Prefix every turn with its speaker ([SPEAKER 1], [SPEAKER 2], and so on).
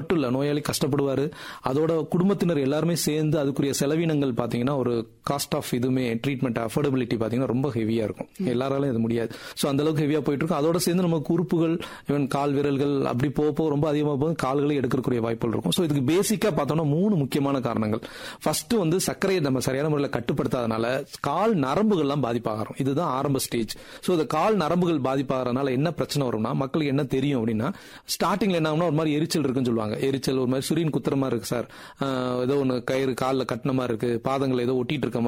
[SPEAKER 1] மட்டும் இல்ல நோயாளி கஷ்டப்படுவாரு அதோட குடும்பத்தினர் எல்லாருமே சேர்ந்து அதுக்குரிய செலவினங்கள் பாத்தீங்கன்னா ஒரு காஸ்ட் ஆஃப் இதுவுமே ட்ரீட்மெண்ட் அஃபோர்டபிலிட்டி பாத்தீங்கன்னா ரொம்ப ஹெவியா இருக்கும் எல்லாராலும் இது முடியாது சோ அந்த அளவுக்கு ஹெவியா போயிட்டு இருக்கும் அதோட சேர்ந்து நமக்கு உறுப்புகள் ஈவன் கால் விரல்கள் அப்படி போக போக ரொம்ப அதிகமாக போகும் கால்களை எடுக்கக்கூடிய வாய்ப்புகள் இருக்கும் சோ இதுக்கு பேசிக்கா பார்த்தோம்னா மூணு முக்கியமான காரணங்கள் ஃபர்ஸ்ட் வந்து சர்க்கரையை நம்ம சரியான முறையில் கட்டுப்படுத்தாதனால கால் நரம்புகள்லாம் பாதிப்பாகிறோம் இதுதான் ஆரம்ப ஸ்டேஜ் ஸோ இந்த கால் நரம்புகள் பாதிப்பாகிறதுனால என்ன பிரச்சனை வரும்னா மக்களுக்கு என்ன தெரியும் அப்படின்னா ஸ்டார்டிங்ல என்ன ஆகும்னா ஒரு மாதிரி எரிச்சல் இருக்குன்னு சொல்லுவாங்க எரிச்சல் ஒரு மாதிரி சுரின் குத்துற மாதிரி இருக்கு சார் ஆஹ் ஏதோ ஒன்று கயிறு காலில் கட்டின மாதிரி இருக்கு பாதங்கள் ஏதோ ஒட்டிட்டு இருக்க மாதிரி